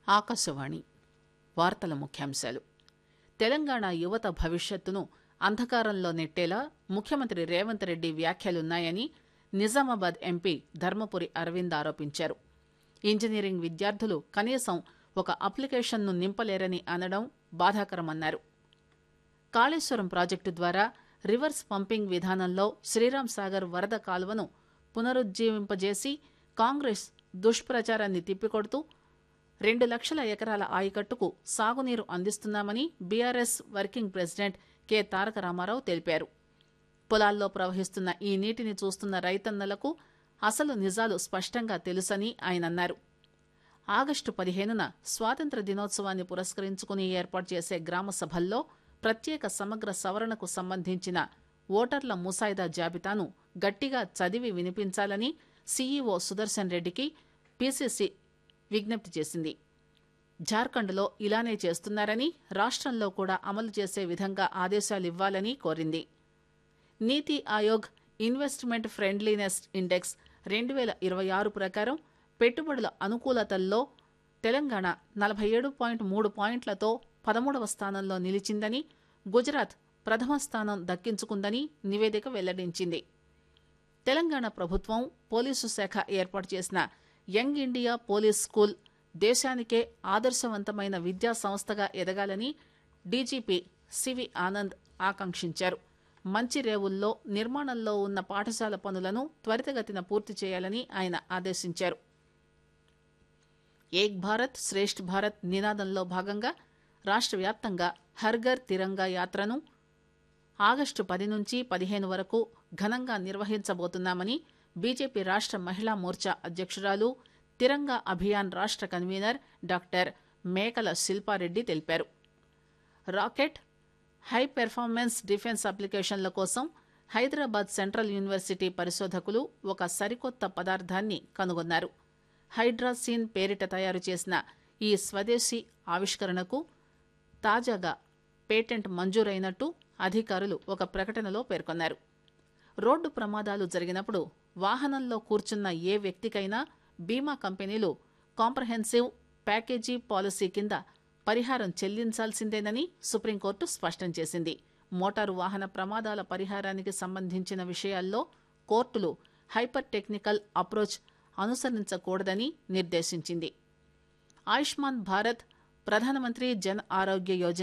ఆకాశవాణి వార్తల ముఖ్యాంశాలు తెలంగాణ యువత భవిష్యత్తును అంధకారంలో నెట్టేలా ముఖ్యమంత్రి రేవంత్ రెడ్డి వ్యాఖ్యలున్నాయని నిజామాబాద్ ఎంపీ ధర్మపురి అరవింద్ ఆరోపించారు ఇంజనీరింగ్ విద్యార్థులు కనీసం ఒక అప్లికేషన్ను నింపలేరని అనడం బాధాకరమన్నారు కాళేశ్వరం ప్రాజెక్టు ద్వారా రివర్స్ పంపింగ్ విధానంలో శ్రీరాం సాగర్ వరద కాలువను పునరుజ్జీవింపజేసి కాంగ్రెస్ దుష్ప్రచారాన్ని తిప్పికొడుతూ రెండు లక్షల ఎకరాల ఆయకట్టుకు సాగునీరు అందిస్తున్నామని BRS working president K Taraka Ramarao తెలిపారు పొలాల్లో ప్రవహిస్తున్న ఈ నీటిని చూస్తున్న రైతన్నలకు అసలు నిజాలు స్పష్టంగా తెలుసని ఆయన అన్నారు ఆగస్టు పదిహేనున స్వాతంత్ర దినోత్సవాన్ని పురస్కరించుకుని ఏర్పాటు చేసే గ్రామ సభల్లో ప్రత్యేక సమగ్ర సవరణకు సంబంధించిన ఓటర్ల ముసాయిదా జాబితాను గట్టిగా చదివి వినిపించాలని సీఈఓ సుదర్శన్ రెడ్డికి పీసీసీ విజ్ఞప్తి చేసింది జార్ఖండ్లో ఇలానే చేస్తున్నారని రాష్ట్రంలో కూడా అమలు చేసే విధంగా ఆదేశాలివ్వాలని కోరింది నీతి ఆయోగ్ ఇన్వెస్ట్మెంట్ ఫ్రెండ్లీనెస్ ఇండెక్స్ రెండు వేల ఇరవై ఆరు ప్రకారం పెట్టుబడుల అనుకూలతల్లో తెలంగాణ నలభై ఏడు పాయింట్ మూడు పాయింట్లతో పదమూడవ స్థానంలో నిలిచిందని గుజరాత్ ప్రథమ స్థానం దక్కించుకుందని నివేదిక వెల్లడించింది తెలంగాణ ప్రభుత్వం పోలీసు శాఖ ఏర్పాటు చేసిన యంగ్ ఇండియా పోలీస్ స్కూల్ దేశానికే ఆదర్శవంతమైన విద్యా సంస్థగా ఎదగాలని డీజీపీ సివి ఆనంద్ ఆకాంక్షించారు మంచిరేవుల్లో నిర్మాణంలో ఉన్న పాఠశాల పనులను త్వరితగతిన పూర్తి చేయాలని ఆయన ఆదేశించారు ఏక్ భారత్ శ్రేష్ఠ్ భారత్ నినాదంలో భాగంగా రాష్ట్ర వ్యాప్తంగా హర్ఘర్ తిరంగా యాత్రను ఆగస్టు పది నుంచి పదిహేను వరకు ఘనంగా నిర్వహించబోతున్నామని బీజేపీ రాష్ట్ర మహిళా మోర్చా అధ్యక్షురాలు తిరంగా అభియాన్ రాష్ట్ర కన్వీనర్ డాక్టర్ మేకల శిల్పారెడ్డి తెలిపారు రాకెట్ హై పెర్ఫార్మెన్స్ డిఫెన్స్ అప్లికేషన్ల కోసం హైదరాబాద్ సెంట్రల్ యూనివర్సిటీ పరిశోధకులు ఒక సరికొత్త పదార్థాన్ని కనుగొన్నారు హైడ్రాసీన్ పేరిట తయారు చేసిన ఈ స్వదేశీ ఆవిష్కరణకు తాజాగా పేటెంట్ మంజూరైనట్టు అధికారులు ఒక ప్రకటనలో పేర్కొన్నారు రోడ్డు ప్రమాదాలు జరిగినప్పుడు వాహనంలో కూర్చున్న ఏ వ్యక్తికైనా బీమా కంపెనీలు కాంప్రహెన్సివ్ ప్యాకేజీ పాలసీ కింద పరిహారం చెల్లించాల్సిందేనని సుప్రీంకోర్టు స్పష్టం చేసింది మోటారు వాహన ప్రమాదాల పరిహారానికి సంబంధించిన విషయాల్లో కోర్టులు హైపర్ టెక్నికల్ అప్రోచ్ అనుసరించకూడదని నిర్దేశించింది ఆయుష్మాన్ భారత్ ప్రధానమంత్రి జన్ ఆరోగ్య యోజన